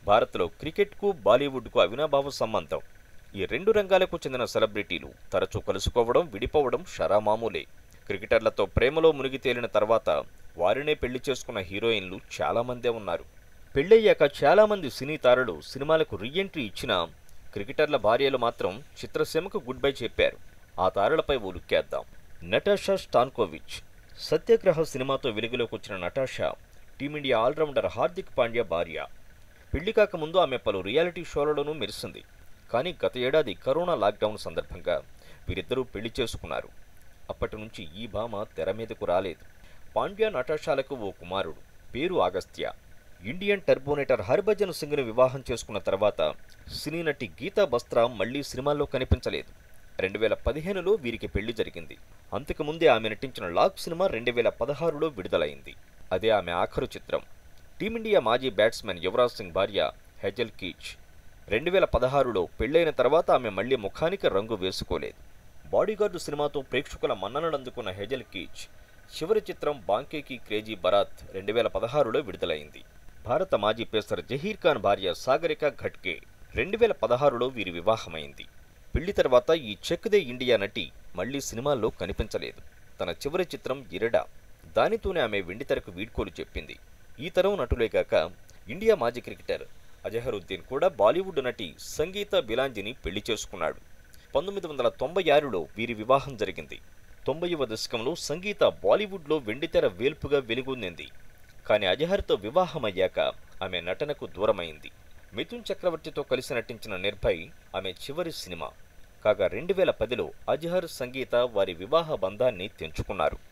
భారత్లో క్రికెట్కు బాలీవుడ్కు అవినాభావ సంబంధం ఈ రెండు రంగాలకు చెందిన సెలబ్రిటీలు తరచూ కలుసుకోవడం విడిపోవడం షరామామూలే క్రికెటర్లతో ప్రేమలో మునిగి తేలిన తర్వాత వారినే పెళ్లి చేసుకున్న హీరోయిన్లు చాలామందే ఉన్నారు పెళ్ళయ్యాక చాలామంది సినీ తారలు సినిమాలకు రీఎంట్రీ ఇచ్చినా క్రికెటర్ల భార్యలు మాత్రం చిత్రసీమకు గుడ్ బై చెప్పారు ఆ తారలపై ఓ లుక్కేద్దాం నటాషా స్టాన్కోవిచ్ సత్యాగ్రహ సినిమాతో వెలుగులోకి వచ్చిన నటాషా టీమిండియా ఆల్రౌండర్ హార్దిక్ పాండ్యా భార్య పెళ్లి కాకముందు ఆమె పలు రియాలిటీ షోలలోనూ మెరిసింది కానీ గత ఏడాది కరోనా లాక్డౌన్ సందర్భంగా వీరిద్దరూ పెళ్లి చేసుకున్నారు అప్పటి నుంచి ఈ భామ తెర మీదకు రాలేదు పాండ్యా నటాషాలకు ఓ కుమారుడు పేరు ఆగస్త్య ఇండియన్ టర్బోనేటర్ హర్భజన్ సింగ్ను వివాహం చేసుకున్న తర్వాత సినీ నటి గీతా బస్త్రా మళ్లీ సినిమాల్లో కనిపించలేదు రెండు వేల పదిహేనులో వీరికి పెళ్లి జరిగింది అంతకుముందే ఆమె నటించిన లాక్ సినిమా రెండు వేల పదహారులో విడుదలైంది అదే ఆమె ఆఖరు చిత్రం టీమిండియా మాజీ బ్యాట్స్మెన్ యువరాజ్ సింగ్ భార్య హెజల్ కీచ్ రెండు వేల పదహారులో పెళ్లైన తర్వాత ఆమె మళ్లీ ముఖానికి రంగు వేసుకోలేదు బాడీగార్డు సినిమాతో ప్రేక్షకుల మన్ననలు అందుకున్న హెజల్ కీచ్ చివరి చిత్రం బాంకేకి క్రేజీ బరాత్ రెండు వేల పదహారులో విడుదలైంది భారత మాజీ పేసర్ జహీర్ ఖాన్ భార్య సాగరిక ఘట్కే రెండు వేల పదహారులో వీరి వివాహమైంది పెళ్లి తర్వాత ఈ చెక్ దే ఇండియా నటి మళ్లీ సినిమాల్లో కనిపించలేదు తన చివరి చిత్రం ఇరడా దానితోనే ఆమె వెండితెరకు వీడ్కోలు చెప్పింది ఈ తరం నటులే కాక ఇండియా మాజీ క్రికెటర్ అజహరుద్దీన్ కూడా బాలీవుడ్ నటి సంగీత బిలాంజిని పెళ్లి చేసుకున్నాడు పంతొమ్మిది వందల తొంభై ఆరులో వీరి వివాహం జరిగింది తొంభైవ దశకంలో సంగీత బాలీవుడ్లో వెండితెర వేల్పుగా వెలుగొందింది కానీ అజహర్తో వివాహమయ్యాక ఆమె నటనకు దూరమైంది మిథున్ చక్రవర్తితో కలిసి నటించిన నిర్భయ్ ఆమె చివరి సినిమా కాగా రెండు వేల పదిలో అజహర్ సంగీత వారి వివాహ బంధాన్ని తెంచుకున్నారు